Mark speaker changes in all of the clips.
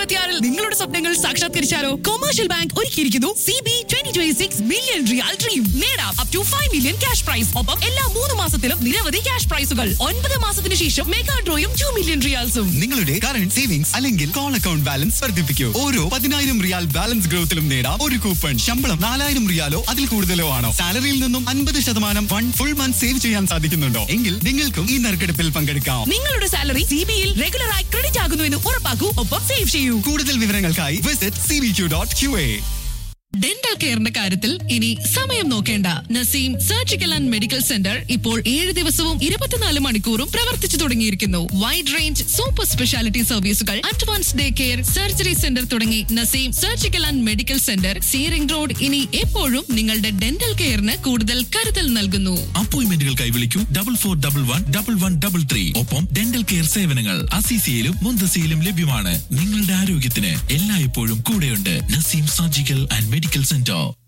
Speaker 1: ഇരുപത്തിയാറിൽ നിങ്ങളുടെ സ്വപ്നങ്ങൾ സാക്ഷാത്കരിച്ചാലോ കൊമേഴ്ഷ്യൽ ബാങ്ക് ഒരുക്കിയിരിക്കുന്നു C B twenty twenty six million riyal dream നേടാം up to five million cash prize ഒപ്പം എല്ലാ മൂന്ന് മാസത്തിലും നിരവധി ക്യാഷ് പ്രൈസുകൾ ഒൻപത് മാസത്തിന് ശേഷം മെഗാ ഡ്രോയും ടു മില്യൺ റിയാൽസും
Speaker 2: നിങ്ങളുടെ കറണ്ട് സേവിങ്സ് അല്ലെങ്കിൽ കോൾ അക്കൗണ്ട് ബാലൻസ് വർദ്ധിപ്പിക്കൂ ഓരോ പതിനായിരം റിയാൽ ബാലൻസ് ഗ്രോത്തിലും നേടാം ഒരു കൂപ്പൺ ശമ്പളം നാലായിരം റിയാലോ അതിൽ കൂടുതലോ ആണോ സാലറിയിൽ നിന്നും അൻപത് ശതമാനം ഫണ്ട് ഫുൾ മന്ത് സേവ് ചെയ്യാൻ സാധിക്കുന്നുണ്ടോ എങ്കിൽ നിങ്ങൾക്കും ഈ നറുക്കെടുപ്പിൽ പങ്കെടുക്കാം
Speaker 1: നിങ്ങളുടെ സാലറി സി ബിയിൽ റെഗുലറായി ക്രെഡിറ്റ് ആകുന്നുവെന്ന് ഉറപ്പാക്കൂ ഒപ്പം സേവ് ചെയ്യൂ
Speaker 2: കൂടുതൽ വിവരങ്ങൾക്കായി visit C V Q dot Q A
Speaker 1: dental കെയറിന്റെ കാര്യത്തിൽ ഇനി സമയം നോക്കേണ്ട Naseem surgical and medical centre ഇപ്പോൾ ഏഴ് ദിവസവും ഇരുപത്തിനാല് മണിക്കൂറും പ്രവർത്തിച്ചു തുടങ്ങിയിരിക്കുന്നു വൈഡ് റേഞ്ച് സൂപ്പർ സ്പെഷ്യാലിറ്റി സർവീസുകൾ advance day care surgery centre തുടങ്ങി Naseem surgical and medical centre സീറിംഗ് റോഡ് ഇനി എപ്പോഴും നിങ്ങളുടെ ഡെന്റൽ കെയറിന് കൂടുതൽ കരുതൽ നൽകുന്നു
Speaker 3: അപ്പോയിന്റ്മെന്റുകൾക്കായി വിളിക്കൂ double four double one double one double three ഒപ്പം ഡെന്റൽ കെയർ സേവനങ്ങൾ അസിസിയിലും മുന്തസിയിലും ലഭ്യമാണ് നിങ്ങളുടെ ആരോഗ്യത്തിന് എല്ലായ്പ്പോഴും കൂടെയുണ്ട് Naseem surgical and medical centre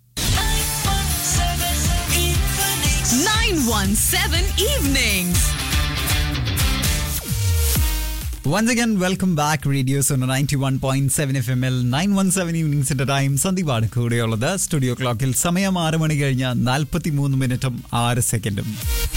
Speaker 1: nine one seven evening
Speaker 4: Once again, welcome back. Radio Sona 91.7 FM ൽ 917 ഈവനിങ്സിന്റെ ടൈം സന്ദീപാണ് കൂടെയുള്ളത് സ്റ്റുഡിയോ ക്ലോക്കിൽ സമയം ആറ് മണി കഴിഞ്ഞ നാൽപ്പത്തി മൂന്ന് മിനിറ്റും ആറ് സെക്കൻഡും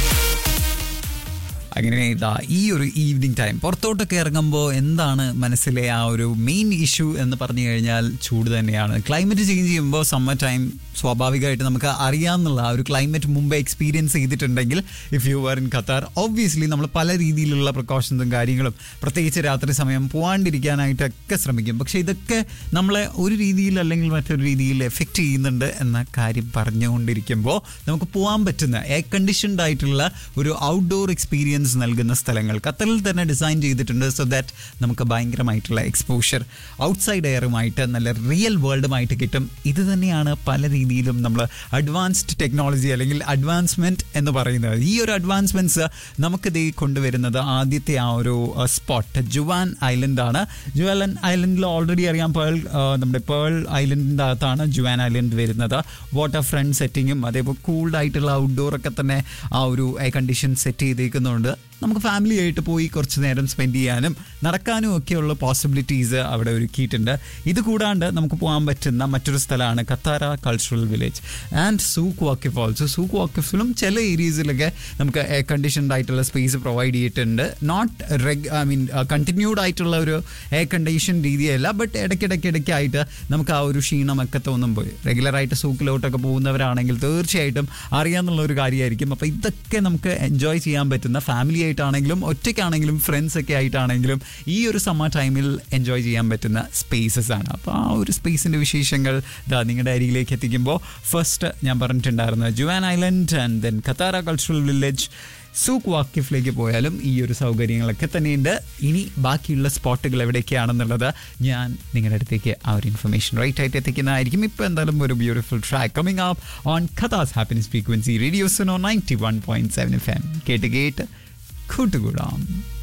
Speaker 4: അങ്ങനെ ഇതാ ഈ ഒരു ഈവനിങ് ടൈം പുറത്തോട്ടൊക്കെ ഇറങ്ങുമ്പോൾ എന്താണ് മനസ്സിലെ ആ ഒരു മെയിൻ ഇഷ്യൂ എന്ന് പറഞ്ഞു കഴിഞ്ഞാൽ ചൂട് തന്നെയാണ് ക്ലൈമറ്റ് ചേഞ്ച് ചെയ്യുമ്പോൾ സമ്മർ ടൈം സ്വാഭാവികമായിട്ട് നമുക്ക് അറിയാമെന്നുള്ള ആ ഒരു ക്ലൈമറ്റ് മുമ്പേ എക്സ്പീരിയൻസ് ചെയ്തിട്ടുണ്ടെങ്കിൽ if you are in Qatar obviously നമ്മൾ പല രീതിയിലുള്ള പ്രിക്കോഷൻസും കാര്യങ്ങളും പ്രത്യേകിച്ച് രാത്രി സമയം പോകാണ്ടിരിക്കാനായിട്ടൊക്കെ ശ്രമിക്കും പക്ഷേ ഇതൊക്കെ നമ്മളെ ഒരു രീതിയിൽ അല്ലെങ്കിൽ മറ്റൊരു രീതിയിൽ എഫക്റ്റ് ചെയ്യുന്നുണ്ട് എന്ന കാര്യം പറഞ്ഞുകൊണ്ടിരിക്കുമ്പോൾ നമുക്ക് പോകാൻ പറ്റുന്ന എയർ കണ്ടീഷൻഡ് ആയിട്ടുള്ള ഒരു ഔട്ട്ഡോർ എക്സ്പീരിയൻസ് നൽകുന്ന സ്ഥലങ്ങൾ ഖത്തറിൽ തന്നെ ഡിസൈൻ ചെയ്തിട്ടുണ്ട് സോ ദാറ്റ് നമുക്ക് ഭയങ്കരമായിട്ടുള്ള എക്സ്പോഷർ ഔട്ട്സൈഡ് എയറുമായിട്ട് നല്ല റിയൽ വേൾഡുമായിട്ട് കിട്ടും ഇത് തന്നെയാണ് പല രീതിയിലും നമ്മൾ അഡ്വാൻസ്ഡ് ടെക്നോളജി അല്ലെങ്കിൽ അഡ്വാൻസ്മെൻറ്റ് എന്ന് പറയുന്നത് ഈ ഒരു അഡ്വാൻസ്മെൻറ്റ്സ് നമുക്കിത് കൊണ്ടുവരുന്നത് ആദ്യത്തെ ആ ഒരു സ്പോട്ട് ജുവാൻ ഐലൻഡ് ആണ് ജുവാൻ ഐലൻഡിൽ ഓൾറെഡി അറിയാം പേൾ നമ്മുടെ പേൾ ഐലൻഡിൻ്റെ അകത്താണ് ജുവാൻ ഐലൻഡ് വരുന്നത് വാട്ടർ ഫ്രണ്ട് സെറ്റിങ്ങും അതേപോലെ കൂൾഡ് ആയിട്ടുള്ള ഔട്ട്ഡോർ ഒക്കെ തന്നെ ആ ഒരു എയർ കണ്ടീഷൻ സെറ്റ് ചെയ്തേക്കുന്നുണ്ട് നമുക്ക് ഫാമിലി ആയിട്ട് പോയി കുറച്ച് നേരം സ്പെൻഡ് ചെയ്യാനും നടക്കാനും ഒക്കെയുള്ള പോസിബിലിറ്റീസ് അവിടെ ഒരുക്കിയിട്ടുണ്ട് ഇത് കൂടാണ്ട് നമുക്ക് പോകാൻ പറ്റുന്ന മറ്റൊരു സ്ഥലമാണ് Katara cultural village and Souq Waqif also Souq വാക്കിഫിലും ചില ഏരിയസിലൊക്കെ നമുക്ക് എയർ കണ്ടീഷൻഡ് ആയിട്ടുള്ള സ്പേസ് പ്രൊവൈഡ് ചെയ്തിട്ടുണ്ട് നോട്ട് റെഗ് ഐ മീൻ കണ്ടിന്യൂഡ് ആയിട്ടുള്ള ഒരു എയർ കണ്ടീഷൻ രീതിയല്ല ബട്ട് ഇടയ്ക്കിടയ്ക്ക് ഇടയ്ക്കായിട്ട് നമുക്ക് ആ ഒരു ക്ഷീണമൊക്കെ തോന്നുമ്പോൾ റെഗുലറായിട്ട് സൂക്കിലോട്ടൊക്കെ പോകുന്നവരാണെങ്കിൽ തീർച്ചയായിട്ടും അറിയാമെന്നുള്ള ഒരു കാര്യമായിരിക്കും അപ്പോൾ ഇതൊക്കെ നമുക്ക് എൻജോയ് ചെയ്യാൻ പറ്റുന്ന ഫാമിലി ആയിട്ടാണെങ്കിലും ഒറ്റയ്ക്കാണെങ്കിലും ഫ്രണ്ട്സ് ഒക്കെ ആയിട്ടാണെങ്കിലും ഈ ഒരു സമ്മർ ടൈമിൽ എൻജോയ് ചെയ്യാൻ പറ്റുന്ന സ്പേസസ് ആണ് അപ്പോൾ ആ ഒരു സ്പേസിൻ്റെ വിശേഷങ്ങൾ ഇതാ നിങ്ങളുടെ അരികിലേക്ക് എത്തിക്കുമ്പോൾ ഫസ്റ്റ് ഞാൻ പറഞ്ഞിട്ടുണ്ടായിരുന്നു Juan island and then Katara cultural village Souq വാക്കിഫിലേക്ക് പോയാലും ഈ ഒരു സൗകര്യങ്ങളൊക്കെ തന്നെയുണ്ട് ഇനി ബാക്കിയുള്ള സ്പോട്ടുകൾ എവിടെയൊക്കെയാണെന്നുള്ളത് ഞാൻ നിങ്ങളുടെ അടുത്തേക്ക് ആ ഒരു ഇൻഫർമേഷൻ റൈറ്റ് ആയിട്ട് എത്തിക്കുന്നതായിരിക്കും ഇപ്പോൾ എന്തായാലും ഒരു beautiful track coming up on Qatar's happiness frequency റേഡിയോസിനോ ninety one point seven F M കേട്ട് കേട്ട് കൂട്ടുകൂടാം